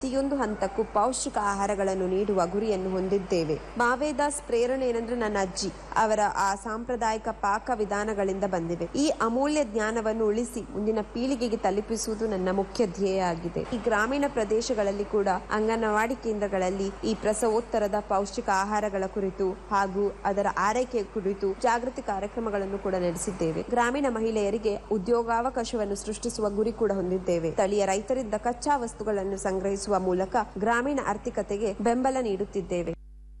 ಪ್ರತಿಯೊಂದು ಹಂತಕ್ಕೂ ಪೌಷ್ಟಿಕ ಆಹಾರಗಳನ್ನು ನೀಡುವ ಗುರಿಯನ್ನು ಹೊಂದಿದ್ದೇವೆ ಮಾವೇದಾಸ್ ಪ್ರೇರಣೆ ಏನಂದ್ರೆ ನನ್ನ ಅಜ್ಜಿ ಅವರ ಆ ಸಾಂಪ್ರದಾಯಿಕ ಪಾಕ ವಿಧಾನಗಳಿಂದ ಬಂದಿವೆ ಈ ಅಮೂಲ್ಯ ಜ್ಞಾನವನ್ನು ಉಳಿಸಿ ಮುಂದಿನ ಪೀಳಿಗೆಗೆ ತಲುಪಿಸುವುದು ನನ್ನ ಮುಖ್ಯ ಧ್ಯೇಯ ಆಗಿದೆ ಈ ಗ್ರಾಮೀಣ ಪ್ರದೇಶಗಳಲ್ಲಿ ಕೂಡ ಅಂಗನವಾಡಿ ಕೇಂದ್ರಗಳಲ್ಲಿ ಈ ಪ್ರಸವೋತ್ತರದ ಪೌಷ್ಟಿಕ ಆಹಾರಗಳ ಕುರಿತು ಹಾಗೂ ಅದರ ಆರೈಕೆ ಕುರಿತು ಜಾಗೃತಿ ಕಾರ್ಯಕ್ರಮಗಳನ್ನು ಕೂಡ ನಡೆಸಿದ್ದೇವೆ ಗ್ರಾಮೀಣ ಮಹಿಳೆಯರಿಗೆ ಉದ್ಯೋಗಾವಕಾಶವನ್ನು ಸೃಷ್ಟಿಸುವ ಗುರಿ ಕೂಡ ಹೊಂದಿದ್ದೇವೆ ಸ್ಥಳೀಯ ರೈತರಿಂದ ಕಚ್ಚಾ ವಸ್ತುಗಳನ್ನು ಸಂಗ್ರಹಿಸುವ ಮೂಲಕ ಗ್ರಾಮೀಣ ಆರ್ಥಿಕತೆಗೆ ಬೆಂಬಲ ನೀಡುತ್ತಿದ್ದೇವೆ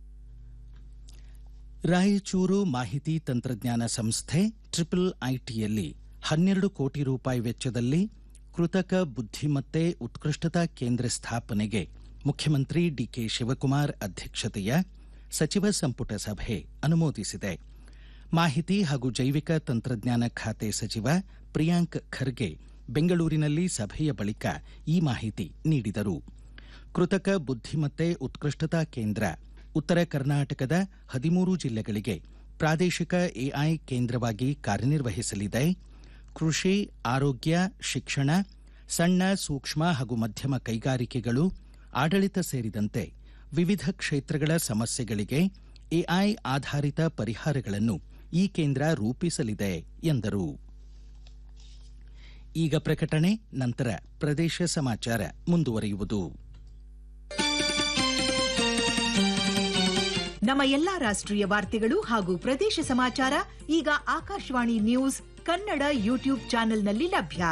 ರಾಯಚೂರು ಮಾಹಿತಿ ತಂತ್ರಜ್ಞಾನ ಸಂಸ್ಥೆ ಟ್ರಿಪಲ್ ಐಟಿಯಲ್ಲಿ ಹನ್ನೆರಡು ಕೋಟಿ ರೂಪಾಯಿ ವೆಚ್ಚದಲ್ಲಿ ಕೃತಕ ಬುದ್ಧಿಮತ್ತೆ ಉತ್ಕೃಷ್ಟತಾ ಕೇಂದ್ರ ಸ್ಥಾಪನೆಗೆ ಮುಖ್ಯಮಂತ್ರಿ ಡಿಕೆ ಶಿವಕುಮಾರ್ ಅಧ್ಯಕ್ಷತೆಯ ಸಚಿವ ಸಂಪುಟ ಸಭೆ ಅನುಮೋದಿಸಿದೆ ಮಾಹಿತಿ ಹಾಗೂ ಜೈವಿಕ ತಂತ್ರಜ್ಞಾನ ಖಾತೆ ಸಚಿವ ಪ್ರಿಯಾಂಕ್ ಖರ್ಗೆ ಬೆಂಗಳೂರಿನಲ್ಲಿ ಸಭೆಯ ಬಳಿಕ ಈ ಮಾಹಿತಿ ನೀಡಿದರು ಕೃತಕ ಬುದ್ಧಿಮತ್ತೆ ಉತ್ಕೃಷ್ಟತಾ ಕೇಂದ್ರ ಉತ್ತರ ಕರ್ನಾಟಕದ ಹದಿಮೂರು ಜಿಲ್ಲೆಗಳಿಗೆ ಪ್ರಾದೇಶಿಕ ಎಐ ಕೇಂದ್ರವಾಗಿ ಕಾರ್ಯನಿರ್ವಹಿಸಲಿದೆ ಕೃಷಿ ಆರೋಗ್ಯ ಶಿಕ್ಷಣ ಸಣ್ಣ ಸೂಕ್ಷ್ಮ ಹಾಗೂ ಮಧ್ಯಮ ಕೈಗಾರಿಕೆಗಳು ಆಡಳಿತ ಸೇರಿದಂತೆ ವಿವಿಧ ಕ್ಷೇತ್ರಗಳ ಸಮಸ್ಯೆಗಳಿಗೆ ಎಐ ಆಧಾರಿತ ಪರಿಹಾರಗಳನ್ನು ಈ ಕೇಂದ್ರ ರೂಪಿಸಲಿದೆ ಎಂದರು ಈಗ ಪ್ರಕಟಣೆ ನಂತರ ಪ್ರದೇಶ ಸಮಾಚಾರ ಮುಂದುವರಿಯುವುದು ನಮ್ಮ ಎಲ್ಲಾ ರಾಷ್ಟ್ರೀಯ ವಾರ್ತೆಗಳು ಹಾಗೂ ಪ್ರದೇಶ ಸಮಾಚಾರ ಈಗ ಆಕಾಶವಾಣಿ ನ್ಯೂಸ್ ಕನ್ನಡ ಯೂಟ್ಯೂಬ್ ಚಾನೆಲ್ನಲ್ಲಿ ಲಭ್ಯ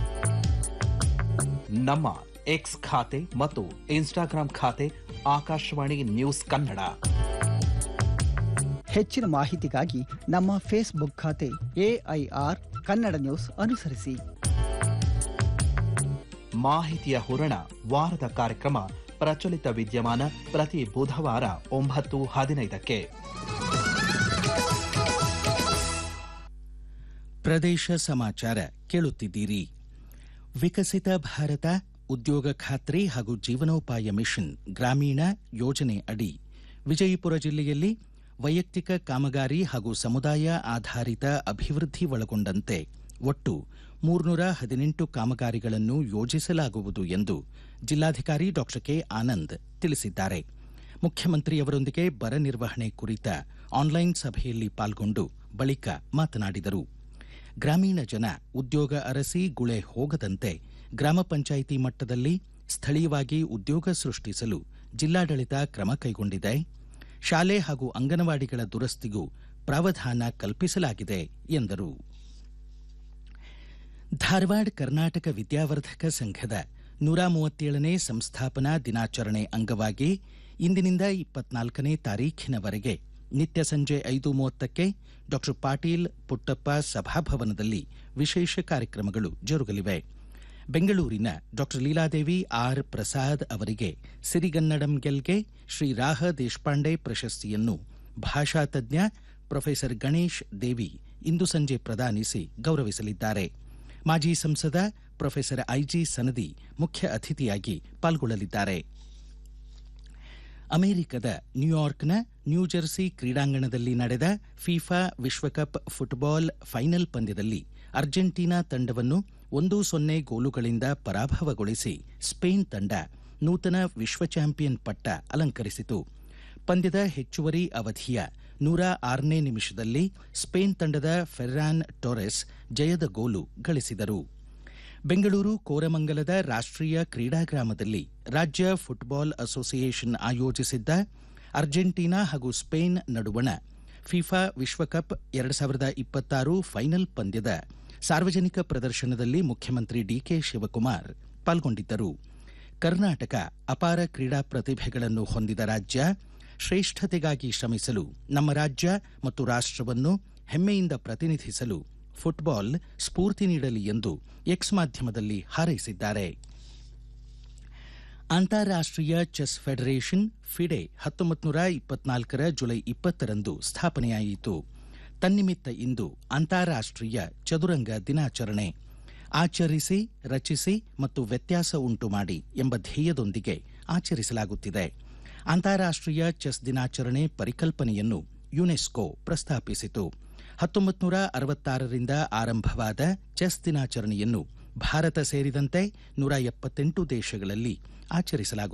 ನಮ್ಮ ಎಕ್ಸ್ ಖಾತೆ ಮತ್ತು ಇನ್ಸ್ಟಾಗ್ರಾಂ ಖಾತೆ ಆಕಾಶವಾಣಿ ನ್ಯೂಸ್ ಕನ್ನಡ ಹೆಚ್ಚಿನ ಮಾಹಿತಿಗಾಗಿ ನಮ್ಮ ಫೇಸ್ಬುಕ್ ಖಾತೆ ಎಐಆರ್ ಕನ್ನಡ ನ್ಯೂಸ್ ಅನುಸರಿಸಿ ಮಾಹಿತಿಯ ಹೂರಣ ವಾರದ ಕಾರ್ಯಕ್ರಮ ಪ್ರಚಲಿತ ವಿದ್ಯಮಾನ ಪ್ರತಿ ಬುಧವಾರ ಒಂಬತ್ತು ಹದಿನೈದಕ್ಕೆ ಪ್ರದೇಶ ಸಮಾಚಾರ ಕೇಳುತ್ತಿದ್ದೀರಿ ವಿಕಸಿತ ಭಾರತ ಉದ್ಯೋಗ ಖಾತ್ರಿ ಹಾಗೂ ಜೀವನೋಪಾಯ ಮಿಷನ್ ಗ್ರಾಮೀಣ ಯೋಜನೆ ಅಡಿ ವಿಜಯಪುರ ಜಿಲ್ಲೆಯಲ್ಲಿ ವೈಯಕ್ತಿಕ ಕಾಮಗಾರಿ ಹಾಗೂ ಸಮುದಾಯ ಆಧಾರಿತ ಅಭಿವೃದ್ಧಿ ಒಳಗೊಂಡಂತೆ ಒಟ್ಟು ಮೂರ್ನೂರ ಹದಿನೆಂಟು ಕಾಮಗಾರಿಗಳನ್ನು ಯೋಜಿಸಲಾಗುವುದು ಎಂದು ಜಿಲ್ಲಾಧಿಕಾರಿ ಡಾ ಕೆ ಆನಂದ್ ತಿಳಿಸಿದ್ದಾರೆ ಮುಖ್ಯಮಂತ್ರಿಯವರೊಂದಿಗೆ ಬರ ನಿರ್ವಹಣೆ ಕುರಿತ ಆನ್ಲೈನ್ ಸಭೆಯಲ್ಲಿ ಪಾಲ್ಗೊಂಡು ಬಳಿಕ ಮಾತನಾಡಿದರು ಗ್ರಾಮೀಣ ಜನ ಉದ್ಯೋಗ ಅರಸಿ ಗುಳೆ ಹೋಗದಂತೆ ಗ್ರಾಮ ಪಂಚಾಯಿತಿ ಮಟ್ಟದಲ್ಲಿ ಸ್ಥಳೀಯವಾಗಿ ಉದ್ಯೋಗ ಸೃಷ್ಟಿಸಲು ಜಿಲ್ಲಾಡಳಿತ ಕ್ರಮ ಕೈಗೊಂಡಿದೆ ಶಾಲೆ ಹಾಗೂ ಅಂಗನವಾಡಿಗಳ ದುರಸ್ತಿಗೂ ಪ್ರಾವಧಾನ ಕಲ್ಪಿಸಲಾಗಿದೆ ಎಂದರು ಧಾರವಾಡ ಕರ್ನಾಟಕ ವಿದ್ಯಾವರ್ಧಕ ಸಂಘದ ನೂರ ಮೂವತ್ತೇಳನೇ ಸಂಸ್ಥಾಪನಾ ದಿನಾಚರಣೆ ಅಂಗವಾಗಿ ಇಂದಿನಿಂದ ಇಪ್ಪತ್ನಾಲ್ಕನೇ ತಾರೀಖಿನವರೆಗೆ ನಿತ್ಯ ಸಂಜೆ ಐದು ಮೂವತ್ತಕ್ಕೆ ಡಾ ಪಾಟೀಲ್ ಪುಟ್ಟಪ್ಪ ಸಭಾಭವನದಲ್ಲಿ ವಿಶೇಷ ಕಾರ್ಯಕ್ರಮಗಳು ಜರುಗಲಿವೆ ಬೆಂಗಳೂರಿನ ಡಾ ಲೀಲಾದೇವಿ ಆರ್ ಪ್ರಸಾದ್ ಅವರಿಗೆ ಸಿರಿಗನ್ನಡಂ ಗೆಲ್ಗೆ ಶ್ರೀ ರಾಹ ದೇಶಪಾಂಡೆ ಪ್ರಶಸ್ತಿಯನ್ನು ಭಾಷಾ ತಜ್ಞ ಪ್ರೊಫೆಸರ್ ಗಣೇಶ್ ದೇವಿ ಇಂದು ಸಂಜೆ ಪ್ರದಾನಿಸಿ ಗೌರವಿಸಲಿದ್ದಾರೆ ಮಾಜಿ ಸಂಸದ ಪ್ರೊಫೆಸರ್ ಐಜಿ ಸನದಿ ಮುಖ್ಯ ಅತಿಥಿಯಾಗಿ ಪಾಲ್ಗೊಳ್ಳಲಿದ್ದಾರೆ ಅಮೆರಿಕದ ನ್ಯೂಯಾರ್ಕ್ನ ನ್ಯೂಜೆರ್ಸಿ ಕ್ರೀಡಾಂಗಣದಲ್ಲಿ ನಡೆದ ಫಿಫಾ ವಿಶ್ವಕಪ್ ಫುಟ್ಬಾಲ್ ಫೈನಲ್ ಪಂದ್ಯದಲ್ಲಿ ಅರ್ಜೆಂಟೀನಾ ತಂಡವನ್ನು ಒಂದು ಸೊನ್ನೆ ಗೋಲುಗಳಿಂದ ಪರಾಭವಗೊಳಿಸಿ ಸ್ಪೇನ್ ತಂಡ ನೂತನ ವಿಶ್ವ ಚಾಂಪಿಯನ್ ಪಟ್ಟ ಅಲಂಕರಿಸಿತು ಪಂದ್ಯದ ಹೆಚ್ಚುವರಿ ಅವಧಿಯ ನೂರ ಆರನೇ ನಿಮಿಷದಲ್ಲಿ ಸ್ಪೇನ್ ತಂಡದ ಫೆರ್ರಾನ್ ಟೊರೆಸ್ ಜಯದ ಗೋಲು ಗಳಿಸಿದರು ಬೆಂಗಳೂರು ಕೋರಮಂಗಲದ ರಾಷ್ಟ್ರೀಯ ಕ್ರೀಡಾಗ್ರಾಮದಲ್ಲಿ ರಾಜ್ಯ ಫುಟ್ಬಾಲ್ ಅಸೋಸಿಯೇಷನ್ ಆಯೋಜಿಸಿದ್ದ ಅರ್ಜೆಂಟೀನಾ ಹಾಗೂ ಸ್ಪೇನ್ ನಡುವಣ ಫಿಫಾ ವಿಶ್ವಕಪ್ ಎರಡು ಸಾವಿರದ ಇಪ್ಪತ್ತಾರು ಫೈನಲ್ ಪಂದ್ಯದ ಸಾರ್ವಜನಿಕ ಪ್ರದರ್ಶನದಲ್ಲಿ ಮುಖ್ಯಮಂತ್ರಿ ಡಿಕೆ ಶಿವಕುಮಾರ್ ಪಾಲ್ಗೊಂಡಿದ್ದರು ಕರ್ನಾಟಕ ಅಪಾರ ಕ್ರೀಡಾ ಪ್ರತಿಭೆಗಳನ್ನು ಹೊಂದಿದ ರಾಜ್ಯ ಶ್ರೇಷ್ಠತೆಗಾಗಿ ಶ್ರಮಿಸಲು ನಮ್ಮ ರಾಜ್ಯ ಮತ್ತು ರಾಷ್ಟ್ರವನ್ನು ಹೆಮ್ಮೆಯಿಂದ ಪ್ರತಿನಿಧಿಸಲು ಫುಟ್ಬಾಲ್ ಸ್ಫೂರ್ತಿ ನೀಡಲಿ ಎಂದು ಎಕ್ಸ್ ಮಾಧ್ಯಮದಲ್ಲಿ ಹಾರೈಸಿದ್ದಾರೆ ಅಂತಾರಾಷ್ಟ್ರೀಯ ಚೆಸ್ ಫೆಡರೇಷನ್ ಫಿಡೆ ಹತ್ತೊಂಬತ್ತು ನೂರ ಇಪ್ಪತ್ನಾಲ್ಕರ ಜುಲೈ ಇಪ್ಪತ್ತರಂದು ಸ್ಥಾಪನೆಯಾಯಿತು ತನ್ನಿಮಿತ್ತ ಇಂದು ಅಂತಾರಾಷ್ಟ್ರೀಯ ಚದುರಂಗ ದಿನಾಚರಣೆ ಆಚರಿಸಿ ರಚಿಸಿ ಮತ್ತು ವ್ಯತ್ಯಾಸ ಉಂಟು ಮಾಡಿ ಎಂಬ ಧ್ಯೇಯದೊಂದಿಗೆ ಆಚರಿಸಲಾಗುತ್ತಿದೆ ಅಂತಾರಾಷ್ಟ್ರೀಯ ಚೆಸ್ ದಿನಾಚರಣೆ ಪರಿಕಲ್ಪನೆಯನ್ನು ಯುನೆಸ್ಕೋ ಪ್ರಸ್ತಾಪಿಸಿತು ಹತ್ತೊಂಬತ್ತು ನೂರ ಅರವತ್ತಾರರಿಂದ ಆರಂಭವಾದ ಚೆಸ್ ದಿನಾಚರಣೆಯನ್ನು ಭಾರತ ಸೇರಿದಂತೆ ನೂರ ಎಪ್ಪತ್ತೆಂಟು ದೇಶಗಳಲ್ಲಿ ಆಚರಿಸಲಾಗುತ್ತದೆ